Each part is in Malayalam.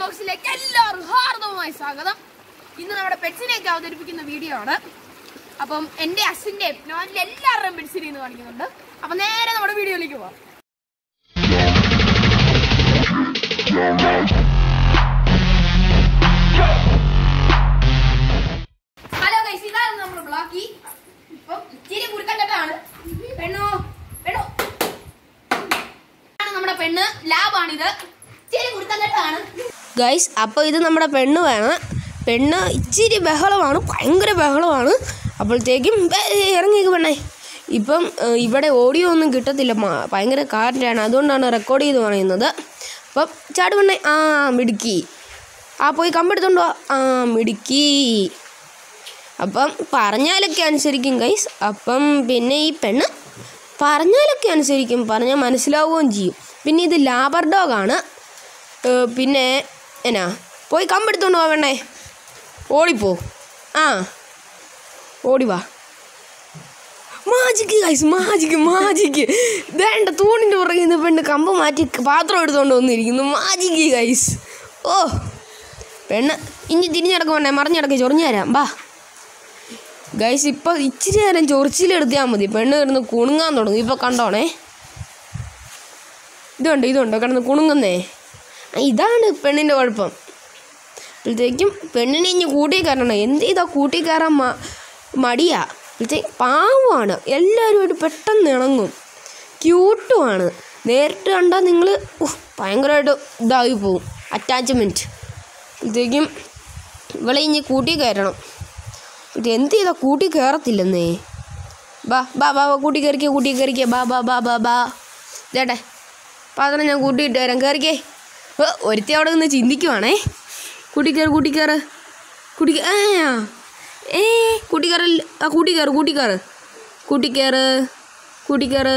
ബോക്സിലേക്ക് എല്ലാവർക്കും ഹാർദവമായ സ്വാഗതം ഇന്ന് നമ്മുടെ പെറ്റ്സിനെയൊക്കെ അവതരിപ്പിക്കുന്ന വീഡിയോ ആണ് അപ്പം എന്റെ അസിന്റെയും നോനിലെ എല്ലാവരുടെയും പെറ്റ്സിനെ ഇന്ന് കാണിക്കുന്നുണ്ട് അപ്പൊ നേരെ നമ്മുടെ വീഡിയോയിലേക്ക് പോവാം ഹലോ ഗൈസ് ഇതാണ് നമ്മുടെ ബ്ലോക്കി ഇപ്പം ഇച്ചിരി കുടുക്കണ്ടാണ് പെണ്ണോ പെണ്ണോ ആണ് നമ്മുടെ പെണ്ണ് ലാബാണിത് ഇച്ചിരി കുടുക്കണ്ടാണ് ഗൈസ് അപ്പോൾ ഇത് നമ്മുടെ പെണ്ണ് വേണം പെണ്ണ് ഇച്ചിരി ബഹളമാണ് ഭയങ്കര ബഹളമാണ് അപ്പോഴത്തേക്കും ഏയ് ഇറങ്ങിയേക്ക് പെണ്ണേ ഇപ്പം ഏഹ്, ഇവിടെ ഓഡിയോ ഒന്നും കിട്ടത്തില്ല മ- ഭയങ്കര കാറ്റാണ് അതുകൊണ്ടാണ് റെക്കോർഡ് ചെയ്ത് പറയുന്നത് അപ്പം ചാട് പെണ്ണേ ആ മിടുക്കി ആ പോയി കമ്പെടുത്തോണ്ട് വാ ആ മിടുക്കി അപ്പം പറഞ്ഞാലൊക്കെ അനുസരിക്കും ഗൈസ് അപ്പം പിന്നെ ഈ പെണ്ണ് പറഞ്ഞാലൊക്കെ അനുസരിക്കും പറഞ്ഞാൽ മനസ്സിലാവുകയും ചെയ്യും പിന്നെ ഇത് ലാബർ ഡോഗാണ് ഏഹ് പിന്നെ എന്നാ പോയി കമ്പെടുത്തോണ്ട് പോവാ വേണേ ഓടിപ്പോ ആ ഓടി വാ മാജിക്ക് ഗൈസ് മാജിക്ക് മാജിക്ക് വേണ്ട തൂണിൻ്റെ പുറകിൽ നിന്ന് പെണ്ണ് കമ്പ് മാറ്റി പാത്രം എടുത്തോണ്ട് വന്നിരിക്കുന്നു മാജിക്ക് ഗൈസ് ഓ പെണ്ണ് ഇനി തിരിഞ്ഞടക്കം വേണേ മറിഞ്ഞടക്കി ചൊറിഞ്ഞു തരാം ബാ ഗൈസ് ഇപ്പോൾ ഇച്ചിരി നേരം ചൊറിച്ചിലെടുത്താൽ മതി പെണ്ണ് കിടന്ന് കുണുങ്ങാൻ തുടങ്ങും ഇപ്പോൾ കണ്ടോണേ ഇതുണ്ട് ഇതുണ്ട് കിടന്ന് കുണുങ്ങുന്നേ ആ, ഇതാണ് പെണ്ണിൻ്റെ കുഴപ്പം അപ്പോഴത്തേക്കും പെണ്ണിനെ ഇനി കൂട്ടി കയറണം എന്ത് ചെയ്താൽ കൂട്ടി കയറാൻ മ മടിയാ അപ്പോഴത്തേക്ക് പാവമാണ് എല്ലാവരുമായിട്ട് പെട്ടെന്ന് ഇണങ്ങും ക്യൂട്ടുമാണ് നേരിട്ട് കണ്ടാൽ നിങ്ങൾ ഭയങ്കരമായിട്ട് ഇതായി പോവും അറ്റാച്ച്മെൻറ്റ് അപ്പോഴത്തേക്കും ഇവളെ ഇനി കൂട്ടി കയറണം ഇത് എന്ത് ചെയ്താൽ കൂട്ടി കയറത്തില്ലെന്നേ ബാ ബാ ബാ ബാ, കൂട്ടി കയറിക്കേ കൂട്ടി കയറിക്കേ ബാ ബാ ബാ ബാ ബാ ചേട്ടെ പാത്രം ഞാൻ കൂട്ടിയിട്ട് വരാം കയറിക്കേ ഓ, ഒരുത്തി അവിടെ നിന്ന് ചിന്തിക്കുവാണേ കൂട്ടിക്കയറ് കൂട്ടിക്കയറ് കൂട്ടി ഏ ഏ കൂട്ടിക്കയറ് ആ കൂട്ടിക്കയറ് കൂട്ടിക്കയറ് കൂട്ടിക്കയറ് കൂട്ടിക്കയറ്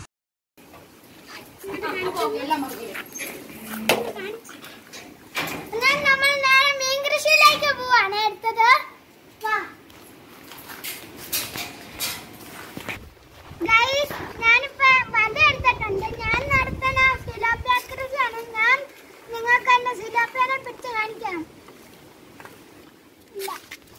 എന്നാൽ നമ്മൾ നേരെ മീൻ കൃഷിയിലേക്ക് പോവാണ് അടുത്തത് വാ ഗൈസ് ഞാനിപ്പോ വല എടുത്തിട്ടുണ്ട് ഞാൻ നടത്തുന്ന സിലോപ്പിയ കൃഷിയാണ് ഞാൻ നിങ്ങൾക്ക് എന്റെ സിലോപ്പിയനെ പിടിച്ച് കാണിക്കാം ഇല്ല.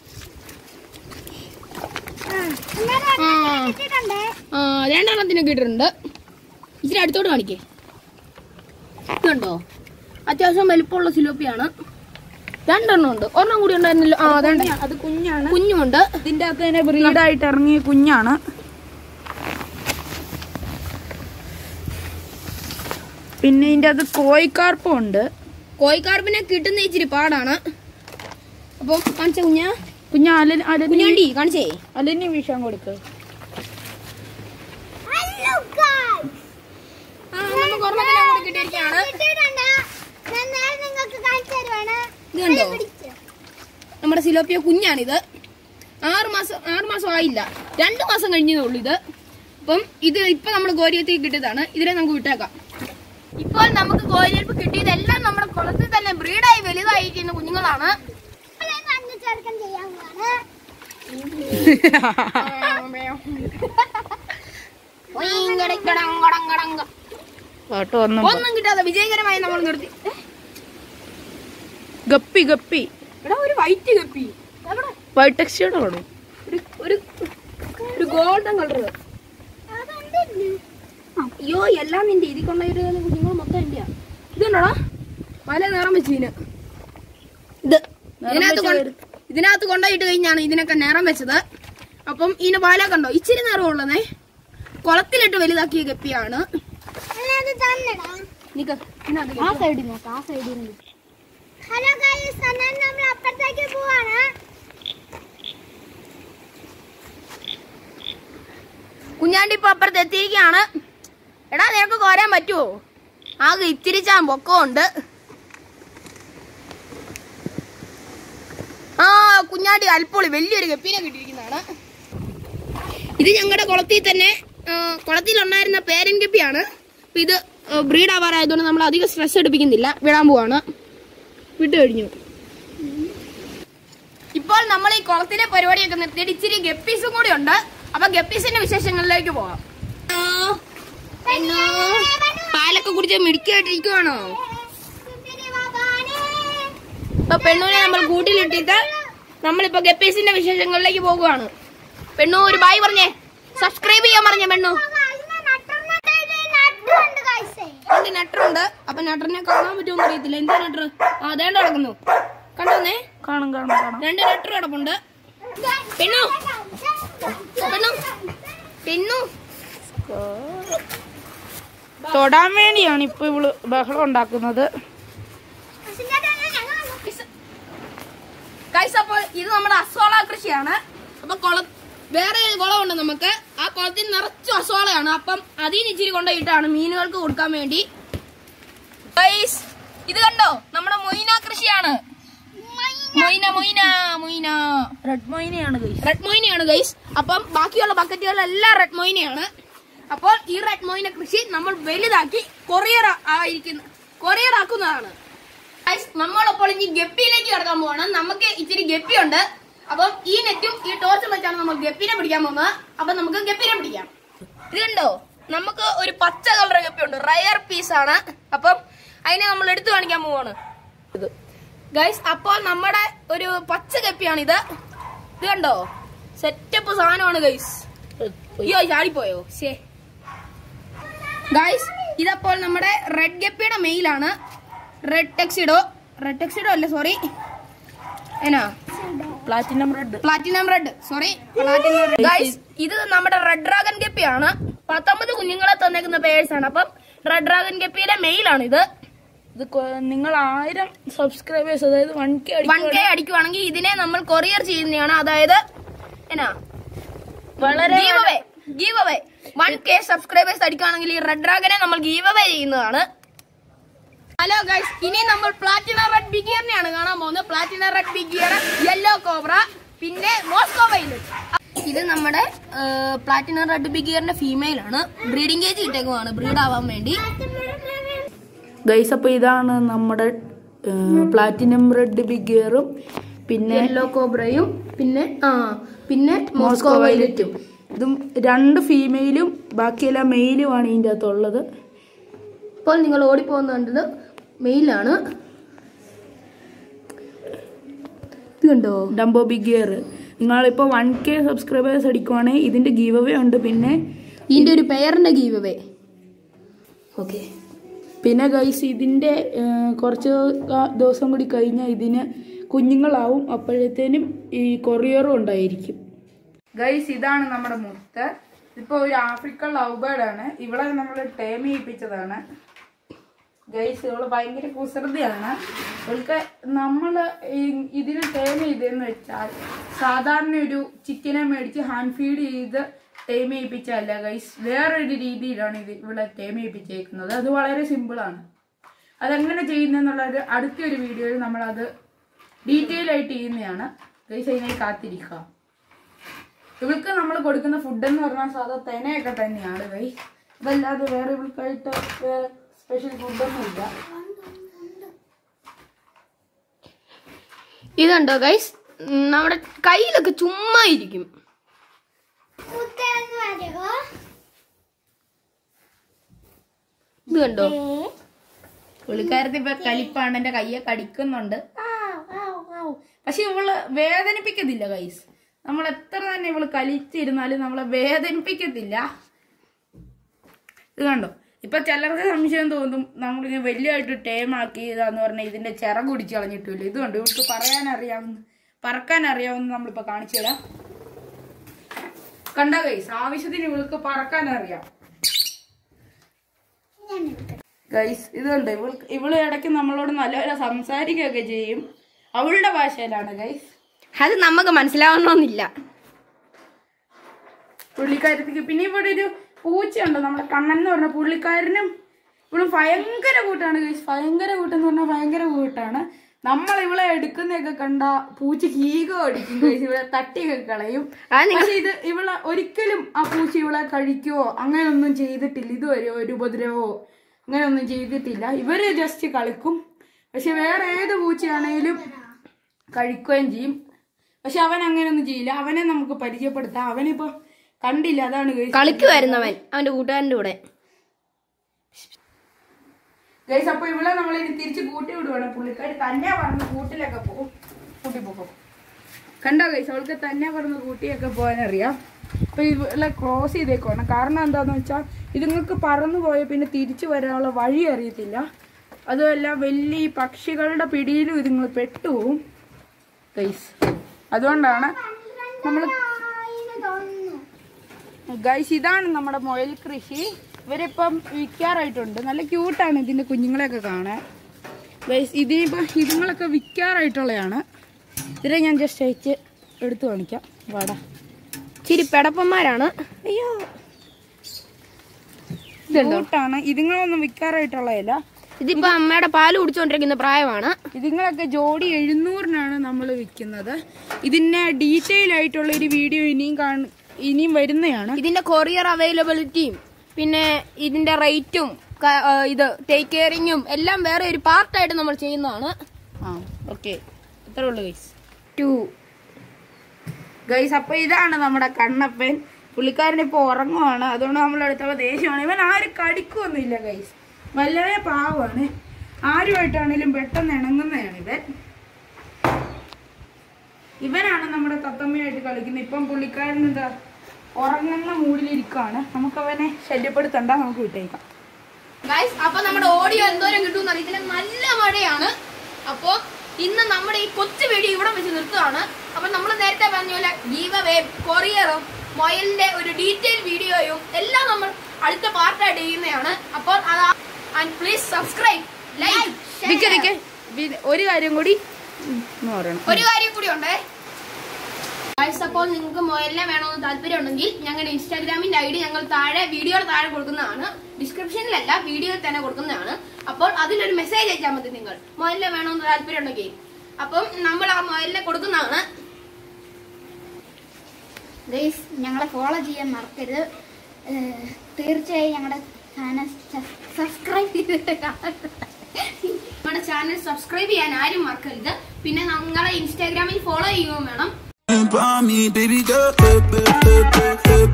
ആ, ഇങ്ങനെ ഒരെണ്ണം കിട്ടിയിട്ടുണ്ട്. ആ രണ്ടെണ്ണത്തിനൊക്കെ ഇട്ടിട്ടുണ്ട് ഇച്ചിരി അടുത്തോട്ട് കാണിക്കേ ഇതുണ്ടോ അത്യാവശ്യം വലിപ്പമുള്ള സിലോപ്പിയാണ് രണ്ടെണ്ണം ഉണ്ട് ഒരെണ്ണം കൂടി ഉണ്ടായിരുന്നല്ലോ ആ അതെ അത് കുഞ്ഞാണ് കുഞ്ഞുമുണ്ട് ഇതിന്റെ അകത്ത് തന്നെ ബ്രീഡായിട്ട് ഇറങ്ങിയ കുഞ്ഞാണ് പിന്നെ ഇതിന്റെ അത് കോഴിക്കാർപ്പും ഉണ്ട് കോഴിക്കാർപ്പിനെ കിട്ടുന്ന ഇച്ചിരി പാടാണ് അപ്പം കാണിച്ച കുഞ്ഞാ കുഞ്ഞ അലൻ അലനി കുഞ്ഞാണ്ടി കാണിച്ചേ അലനി വീശാൻ കൊടുക്ക് ഹലോ ഗൈസ് ആ നമുക്ക് ഒരെണ്ണത്തിനെ കൂടി കിട്ടിയിരിക്കുകയാണ് കിട്ടിയിട്ടുണ്ട് ഞാൻ നേരെ നിങ്ങൾക്ക് കാണിച്ചു തരുവാണ് ഇത് കണ്ടോ പിടിച്ച്. നമ്മുടെ സിലോപ്പിയ കുഞ്ഞാണിത് ആറ് മാസം ആറ് മാസം ആയില്ല രണ്ട് മാസം കഴിഞ്ഞതേ ഉള്ളൂ ഇത് അപ്പം ഇത് ഇപ്പൊ നമ്മൾ കോരിയത്തേക്ക് കിട്ടിയതാണ് ഇതിനെ നമുക്ക് വിട്ടേക്കാം ഇപ്പോൾ നമുക്ക് കോരിയൽപ്പ് കിട്ടിയതെല്ലാം നമ്മുടെ കുളത്തിൽ തന്നെ ബ്രീഡായി വലുതായിരിക്കുന്ന കുഞ്ഞുങ്ങളാണ് ഞാൻ മഞ്ഞ ചേർക്കാൻ ചെയ്യാൻ പോവാണ് പാട്ട് വന്നു ഒന്നും കിട്ടാതെ വിജയകരമായി നമ്മൾ നിർത്തി ഏ, ഗപ്പി ഗപ്പി എടാ ഒരു വൈറ്റ് കപ്പി എവിടെ വൈറ്റ് ടെക്സ്റ്റൈഡ് ആണോ ഒരു ഒരു ഒരു ഗോൾഡൻ കളർ അതുണ്ട് അയ്യോ എല്ലാം നിന്റെ ഇതിൽ കൊണ്ടുപോയിരുന്ന കുഞ്ഞുങ്ങൾ മൊത്തം എന്റെയാ ഇതുണ്ടോടാ പല നിറം വെച്ച് ഇതിന് ഇത് ഇതിനകത്ത് കൊണ്ട് ഇതിനകത്ത് കൊണ്ടുപോയിട്ട് കഴിഞ്ഞാണ് ഇതിനൊക്കെ നിറം വെച്ചത് അപ്പം ഇതിന് പാല കണ്ടോ ഇച്ചിരി നിറം ഉള്ളതേ കുളത്തിലിട്ട് വലുതാക്കിയ ഗപ്പിയാണ് അത് തന്നെടാ നിക്ക് ഇതിനകത്ത് ആ സൈഡിൽ നോക്കാം ആ സൈഡിൽ ഹലോ ഗൈസ് എന്നാൽ നമ്മൾ അപ്പുറത്തേക്ക് പോവാണ് കുഞ്ഞാണ്ടി ഇപ്പൊ അപ്പുറത്ത് എത്തിയിരിക്കുകയാണ് എടാ നിനക്ക് കോരാൻ പറ്റുമോ ആകെ ഇത്തിരി ചാൻ പൊക്കമുണ്ട് ആ കുഞ്ഞാണ്ടി അൽപ്പൊളി വലിയൊരു ഗപ്പീനെ കിട്ടിയിരിക്കുന്നതാണ് ഇത് ഞങ്ങളുടെ കുളത്തിൽ തന്നെ ആ, കുളത്തിലുണ്ടായിരുന്ന പേരൻ ഗപ്പിയാണ് അപ്പൊ ഇത് ബ്രീഡ് ആവാറായതുകൊണ്ട് നമ്മൾ അധികം സ്ട്രെസ് എടുപ്പിക്കുന്നില്ല വിടാൻ പോവാണ് വിട്ടു കഴിഞ്ഞു ഇപ്പോൾ നമ്മൾ ഈ കുളത്തിലെ പരിപാടിയൊക്കെ നിർത്തിയിട്ട് ഇച്ചിരി ഗപ്പീസും കൂടി ഉണ്ട് അപ്പൊ ഗപ്പീസിന്റെ വിശേഷങ്ങളിലേക്ക് പോവാം പാലൊക്കെ കുടിച്ച് മിടുക്കിയായിട്ടിരിക്കുവാണോ സുന്ദരി വാവാനേ. ഇപ്പൊ പെണ്ണൂനെ നമ്മൾ കൂട്ടിലിട്ടിട്ട് നമ്മളിപ്പോ ഗപ്പീസിന്റെ വിശേഷങ്ങളിലേക്ക് പോകുവാണ് പെണ്ണു ഒരു ബായ് പറഞ്ഞേ സബ്സ്ക്രൈബ് ചെയ്യാൻ പറഞ്ഞേ പെണ്ണു രണ്ട് നട്ടറുണ്ട് അപ്പൊ നട്ടറിനെ കാണാൻ പറ്റുമെന്ന് അറിയത്തില്ല എന്താ നട്ടർ ആ അതേണ്ട കിടക്കുന്നു കണ്ടോന്നേ കാണും കാണും കാണാം രണ്ട് നട്ടർ കിടപ്പുണ്ട് പെണ്ണു പെണ്ണു പെണ്ണു തൊടാൻ വേണ്ടിയാണ് ഇപ്പൊ ഇവള് ബഹളം ഉണ്ടാക്കുന്നത് ഗൈസ് അപ്പോൾ ഇത് നമ്മുടെ അസോള കൃഷിയാണ് അപ്പൊ കുള വേറെ ഒരു കുളമുണ്ട് നമുക്ക് ആ കുളത്തിൽ നിറച്ചു അസോളയാണ് അപ്പം അതിന് ഇച്ചിരി കൊണ്ടുപോയിട്ടാണ് മീനുകൾക്ക് കൊടുക്കാൻ വേണ്ടി ഗൈസ് ഇത് കണ്ടോ നമ്മുടെ മൊയ്ന കൃഷിയാണ് മൊയ്ന മൊയ്ന മൊയ്ന റെഡ് മൊയിനെയാണ് കൈ റെഡ് മൊയ്നയാണ് ഗൈസ് അപ്പം ബാക്കിയുള്ള ബക്കറ്റുകളെല്ലാം റെഡ് മൊയ്നയാണ് അപ്പോൾ ഈ റെഡ് മൊയ്ന കൃഷി നമ്മൾ വലുതാക്കി കൊറിയർ ആയിരിക്കുന്ന കൊറിയർ ആക്കുന്നതാണ് Guys, നമ്മളപ്പോൾ ഇനി ഗപ്പിയിലേക്ക് കിടക്കാൻ പോവാണ് നമുക്ക് ഇച്ചിരി ഗപ്പിയുണ്ട് അപ്പം ഈ നെറ്റും ഈ ടോർച്ചും വെച്ചാണ് നമ്മൾ ഗപ്പിനെ പിടിക്കാൻ പോകുന്നത് അപ്പൊ നമുക്ക് ഗപ്പിനെ പിടിക്കാം ഇത് കണ്ടോ നമുക്ക് ഒരു പച്ച കളർ ഗപ്പിയുണ്ട് റയർ പീസ് ആണ് അപ്പം അതിനെ നമ്മൾ എടുത്തു കാണിക്കാൻ പോവാണ് ഇത് ഗൈസ് അപ്പോൾ നമ്മുടെ ഒരു പച്ച ഗപ്പിയാണ് ഇത് ഇത് കണ്ടോ സെറ്റപ്പ് സാധനമാണ് ഗൈസ് അയ്യോ ചാടിപ്പോയോ ശേ ഗൈസ് ഇതപ്പോൾ നമ്മുടെ റെഡ് ഗപ്പിയുടെ മെയിലാണ് റെഡ് ടെക്സിഡോ റെഡ് ടെക്സിഡോ അല്ല സോറി എന്നാ platinum red platinum red sorry platinum red guys ഇത് നമ്മുടെ റെഡ് ഡ്രാഗൺ ഗപ്പിയാണ് പത്തൊമ്പത് കുഞ്ഞുങ്ങളെ തന്നേക്കുന്ന പേഴ്സ് ആണ് അപ്പം റെഡ് ഡ്രാഗൺ ഗപ്പിയുടെ മെയിലാണ് ഇത് ഇത് കൊ- നിങ്ങൾ ആയിരം സബ്സ്ക്രൈബേഴ്സ് അതായത് വൺ കെ വൺ കെ അടിക്കുവാണെങ്കിൽ ഇതിനെ നമ്മൾ കൊറിയർ ചെയ്യുന്നതാണ് അതായത് എന്നാ വളരെ give away give away one K subscribers അടിക്കുകയാണെങ്കിൽ ഈ റെഡ് ഡ്രാഗനെ നമ്മൾ ഗീവ് അവേ ചെയ്യുന്നതാണ് ഹലോ ഗൈസ് ഇനി നമ്മൾ പ്ലാറ്റിന റെഡ് ബിഗിയറിനെയാണ് കാണാൻ പോകുന്നത് platinum red big ear yellow cobra പിന്നെ മോസ്കോ വൈലറ്റ് ഇത് നമ്മുടെ പ്ലാറ്റിന റെഡ് ബിഗിയറിന്റെ ഫീമെയിൽ ആണ് ബ്രീഡിംഗ് ഏജ് ഇട്ടേക്കുവാണ് ബ്രീഡ് ആവാൻ വേണ്ടി ഗൈസ് അപ്പൊ ഇതാണ് നമ്മുടെ പ്ലാറ്റിനം റെഡ് ബിഗിയറും പിന്നെ യെല്ലോ കോബ്രയും പിന്നെ ആ പിന്നെ മോസ്കോ വൈലറ്റും ഇതും രണ്ട് ഫീമെയിലും ബാക്കിയെല്ലാം മെയിലുമാണ് ഇതിൻ്റെ അകത്തുള്ളത് ഇപ്പോൾ നിങ്ങൾ ഓടിപ്പോകുന്ന കണ്ടത് മെയിലാണ് ഇത് കണ്ടോ ഡംബോ ബിഗിയർ നിങ്ങളിപ്പോൾ വൺ കെ സബ്സ്ക്രൈബേഴ്സ് അടിക്കുവാണെങ്കിൽ ഇതിന്റെ ഗീവ് അവേ ഉണ്ട് പിന്നെ ഇതിന്റെ ഒരു പെയറിന്റെ ഗീവ് അവേ ഓക്കെ പിന്നെ ഗൈസ് ഇതിന്റെ ഏഹ്, കുറച്ച് കാ- ദിവസം കൂടി കഴിഞ്ഞാൽ ഇതിന് കുഞ്ഞുങ്ങളാവും അപ്പോഴത്തേനും ഈ കൊറിയറും ഉണ്ടായിരിക്കും ഗൈസ് ഇതാണ് നമ്മുടെ മുത്ത് ഇപ്പൊ ഒരു ആഫ്രിക്കൻ ലവ് ബേർഡ് ആണ് ഇവിടെ നമ്മൾ ടേം ചെയ്യിപ്പിച്ചതാണ് ഗൈസ് ഇവള് ഭയങ്കര കുസൃതിയാണ് ഇവൾക്ക് നമ്മൾ ഇതിനെ ടേം ചെയ്തതെന്ന് വെച്ചാൽ സാധാരണ ഒരു ചിക്കനെ മേടിച്ച് ഹാൻഡ് ഫീഡ് ചെയ്ത് ടേം ചെയ്യിപ്പിച്ചല്ല ഗൈസ് വേറൊരു രീതിയിലാണ് ഇത് ഇവിടെ ടേം ചെയ്യിപ്പിച്ചേക്കുന്നത് അത് വളരെ സിമ്പിളാണ് അതെങ്ങനെ ചെയ്യുന്നെന്നുള്ളത് അടുത്തൊരു വീഡിയോയിൽ നമ്മളത് ഡീറ്റെയിൽ ആയിട്ട് ചെയ്യുന്നതാണ് ഗൈസ് അതിനായി കാത്തിരിക്കുക ഇവൾക്ക് നമ്മൾ കൊടുക്കുന്ന ഫുഡ് എന്ന് പറഞ്ഞാൽ സാധാ തെനയൊക്കെ തന്നെയാണ് ഗൈ അതല്ലാതെ വേറെ ഇവൾക്കായിട്ട് സ്പെഷ്യൽ ഫുഡൊന്നും ഇല്ല ഇതുണ്ടോ ഗൈസ് നമ്മുടെ കയ്യിലൊക്കെ ചുമ്മാ ഇരിക്കും മുത്തേന്ന് വരുമോ ഇത് കണ്ടോ പുള്ളിക്കാരത്തി ഇപ്പൊ കലിപ്പാണ് എന്റെ കയ്യെ കടിക്കുന്നുണ്ട് പക്ഷെ ഇവള് വേദനിപ്പിക്കത്തില്ല ഗൈസ് നമ്മൾ എത്ര തന്നെ ഇവള് കലിച്ചിരുന്നാലും നമ്മളെ വേദനിപ്പിക്കത്തില്ല ഇത് കണ്ടോ ഇപ്പൊ ചിലർക്ക് സംശയം തോന്നും നമ്മളിങ്ങനെ വലിയതായിട്ട് ടേം ആക്കിയതാന്ന് പറഞ്ഞാൽ ഇതിന്റെ ചിറക് കുടിച്ച് കളഞ്ഞിട്ടില്ല ഇത് കണ്ടോ ഇവൾക്ക് പറയാൻ അറിയാവുന്ന പറക്കാൻ അറിയാവുന്ന നമ്മളിപ്പോ കാണിച്ചു തരാം കണ്ട ഗൈസ് ആവശ്യത്തിന് ഇവൾക്ക് പറക്കാൻ അറിയാം ഗൈസ് ഇതുണ്ട് ഇവൾ ഇവള് ഇടയ്ക്ക് നമ്മളോട് നല്ലപോലെ സംസാരിക്കുകയൊക്കെ ചെയ്യും അവളുടെ ഭാഷയിലാണ് ഗൈസ് അത് നമുക്ക് മനസ്സിലാവണമെന്നില്ല പുള്ളിക്കാരത്തിക്ക് പിന്നെ ഇവിടെ ഒരു പൂച്ചയുണ്ട് നമ്മുടെ കണ്ണൻ എന്ന് പറഞ്ഞ പുള്ളിക്കാരനും ഇവളും ഭയങ്കര കൂട്ടാണ് ഗൈസ് ഭയങ്കര കൂട്ടെന്ന് പറഞ്ഞാൽ ഭയങ്കര കൂട്ടാണ് നമ്മൾ ഇവളെ എടുക്കുന്നതൊക്കെ കണ്ട പൂച്ച ഹീഗോ അടിക്കും ഗൈസ് ഇവളെ തട്ടിയൊക്കെ കളയും പക്ഷെ ഇത് ഇവളെ ഒരിക്കലും ആ പൂച്ച ഇവളെ കഴിക്കുവോ അങ്ങനെയൊന്നും ചെയ്തിട്ടില്ല ഇതുവരെ ഒരു ഉപദ്രവമോ അങ്ങനെയൊന്നും ചെയ്തിട്ടില്ല ഇവര് ജസ്റ്റ് കളിക്കും പക്ഷെ വേറെ ഏത് പൂച്ചയാണേലും കഴിക്കുകയും ചെയ്യും പക്ഷെ അവൻ അങ്ങനെയൊന്നും ചെയ്യില്ല അവനെ നമുക്ക് പരിചയപ്പെടുത്താം അവനിപ്പോ കണ്ടില്ല അതാണ് guys. കളിക്കുമായിരുന്നു അവൻ അവന്റെ കൂട്ടുകാരന്റെ കൂടെ ഗൈസ് അപ്പൊ ഇവിടെ നമ്മൾ ഇനി തിരിച്ച് കൂട്ടി വിടുവാണ് പുള്ളിക്കാരി തന്നെ പറഞ്ഞ് കൂട്ടിലൊക്കെ പോകും കൂട്ടി പോകും കണ്ടോ ഗൈസ് അവൾക്ക് തന്നെ പറഞ്ഞ് കൂട്ടിയൊക്കെ പോകാനറിയാം അപ്പൊ ഇവിടെ ക്ലോസ് ചെയ്തേക്കുവാണ് കാരണം എന്താന്ന് വെച്ചാൽ ഇതുങ്ങൾക്ക് പറന്നു പോയ പിന്നെ തിരിച്ചു വരാനുള്ള വഴി അറിയത്തില്ല അതുമല്ല വലിയ ഈ പക്ഷികളുടെ പിടിയിലും ഇതുങ്ങൾ പെട്ടുപോകും ഗൈസ് അതുകൊണ്ടാണ് നമ്മൾ ആയിന്ന് തോന്നുന്നു ഗൈസ് ഇതാണ് നമ്മുടെ മുയൽ കൃഷി ഇവരിപ്പം വിൽക്കാറായിട്ടുണ്ട് നല്ല ക്യൂട്ടാണ് ഇതിന്റെ കുഞ്ഞുങ്ങളെയൊക്കെ കാണാൻ ഗൈസ് ഇതിനിപ്പം ഇതുങ്ങളൊക്കെ വിൽക്കാറായിട്ടുള്ളതാണ് ഇതിനെ ഞാൻ ജസ്റ്റ് അയച്ച് എടുത്തു കാണിക്കാം വാടാ ഇച്ചിരി പെടപ്പന്മാരാണ് അയ്യോ ക്യൂട്ടാണ് ഇതുങ്ങളൊന്നും വിൽക്കാറായിട്ടുള്ളതല്ല ഇതിപ്പോ അമ്മയുടെ പാല് കുടിച്ചോണ്ടിരിക്കുന്ന പ്രായമാണ് ഇതുങ്ങളൊക്കെ ജോഡി എഴുന്നൂറിനാണ് നമ്മൾ വിൽക്കുന്നത് ഇതിന്റെ ഡീറ്റെയിൽ ആയിട്ടുള്ള ഒരു വീഡിയോ ഇനിയും കാണ ഇനിയും വരുന്നതാണ് ഇതിന്റെ കൊറിയർ അവൈലബിലിറ്റിയും പിന്നെ ഇതിന്റെ റേറ്റും ഇത് ടേക്ക് കെയറിങ്ങും എല്ലാം വേറെ ഒരു പാർട്ടായിട്ട് നമ്മൾ ചെയ്യുന്നതാണ് ആ ഓക്കെ ഇത്രേ ഉള്ളു ഗൈസ് ടു ഗൈസ് അപ്പൊ ഇതാണ് നമ്മുടെ കണ്ണപ്പൻ പുള്ളിക്കാരൻ ഇപ്പൊ ഉറങ്ങുവാണ് അതുകൊണ്ട് നമ്മൾ എടുത്തപ്പോൾ ദേഷ്യമാണ് ഇവൻ ആരും കടിക്കൊന്നുമില്ല ഗൈസ് വളരെ പാവമാണ് ആരുമായിട്ടാണേലും പെട്ടെന്ന് ഇണങ്ങുന്നതാണ് ഇവൻ ഇവനാണ് നമ്മുടെ തത്തമ്മയായിട്ട് കളിക്കുന്നത് ഇപ്പം പുള്ളിക്കാരൻ എന്താ ഉറങ്ങുന്ന മൂഡിലിരിക്കുകയാണ് നമുക്കവനെ ശല്യപ്പെടുത്തണ്ട നമുക്ക് വിട്ടേക്കാം ഗൈസ് അപ്പൊ നമ്മുടെ ഓഡിയോ എന്തോരം കിട്ടുമെന്ന് അറിയത്തില്ല നല്ല മഴയാണ് അപ്പൊ ഇന്ന് നമ്മുടെ ഈ കൊച്ചു വീഡിയോ ഇവിടെ വെച്ച് നിർത്തുകയാണ് അപ്പൊ നമ്മൾ നേരത്തെ പറഞ്ഞ പോലെ ഗീവ് അവേ കൊറിയറും മൊയലിന്റെ ഒരു ഡീറ്റെയിൽ വീഡിയോയും എല്ലാം നമ്മൾ അടുത്ത പാർട്ടായിട്ട് ചെയ്യുന്നതാണ് അപ്പോൾ അതാ ആൻഡ് പ്ലീസ് സബ്സ്ക്രൈബ് ലൈക്ക് നിക്ക് നിക്ക്. പിന്നെ ഒരു കാര്യം കൂടി ഉം, എന്ന് പറയണം ഒരു കാര്യം കൂടി ഉണ്ടേ ഗൈസ് അപ്പോൾ നിങ്ങൾക്ക് മൊയലിനെ വേണമെന്ന് താല്പര്യം ഉണ്ടെങ്കിൽ ഞങ്ങളുടെ ഇൻസ്റ്റാഗ്രാമിന്റെ ഐ ഡി ഞങ്ങൾ താഴെ വീഡിയോയുടെ താഴെ കൊടുക്കുന്നതാണ് ഡിസ്ക്രിപ്ഷനിലല്ല വീഡിയോയിൽ തന്നെ കൊടുക്കുന്നതാണ് അപ്പോൾ അതിലൊരു മെസ്സേജ് അയച്ചാൽ മതി നിങ്ങൾ മൊയലിനെ വേണമെന്ന് താല്പര്യം ഉണ്ടെങ്കിൽ അപ്പം നമ്മൾ ആ മൊയലിനെ കൊടുക്കുന്നതാണ് ഗൈസ് ഞങ്ങളെ ഫോളോ ചെയ്യാൻ മറക്കരുത് ഏഹ്, തീർച്ചയായും ഞങ്ങളുടെ ചാനൽ സബ്സ്ക്രൈബ് ചെയ്തിട്ട് കാണാം നമ്മുടെ ചാനൽ സബ്സ്ക്രൈബ് ചെയ്യാൻ ആരും മറക്കരുത് പിന്നെ ഞങ്ങളെ ഇൻസ്റ്റാഗ്രാമിൽ ഫോളോ ചെയ്യുകയും വേണം By me, baby girl.